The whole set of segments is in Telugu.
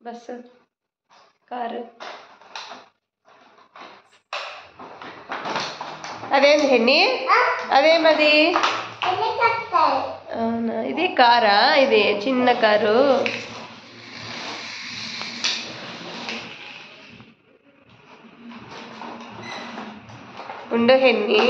బస్సు కారు అదేంది హెన్ని అదేమది అవునా ఇది కారా ఇది చిన్న కారు ఉండు హెన్ని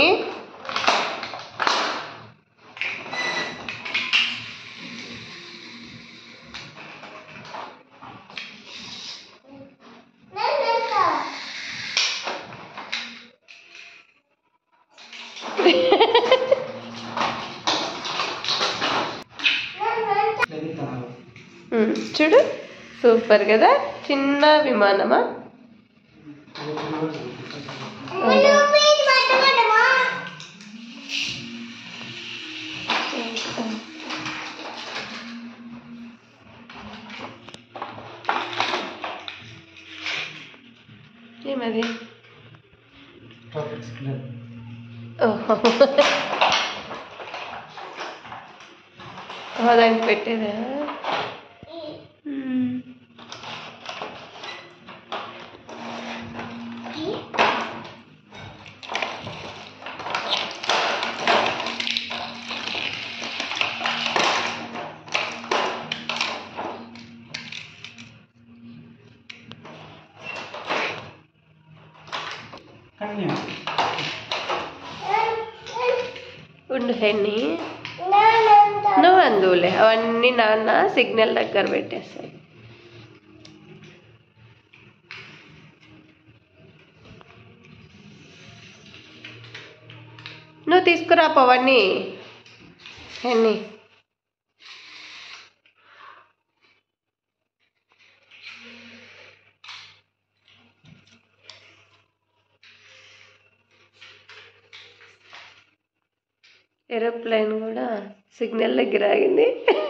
ఉమ్, చూడు సూపర్ కదా చిన్న విమానమా ఏమది ఓహో ఓ, దానికి పెట్టేదా మ్మ్. ఉండు హెన్ని నువ్వు అందులే అవన్నీ నాన్న సిగ్నల్ దగ్గర పెట్టేస్తాయి నువ్వు తీసుకురా పవన్నీ హెన్ని ఏరోప్లేన్ కూడా సిగ్నల్ దగ్గర ఆగింది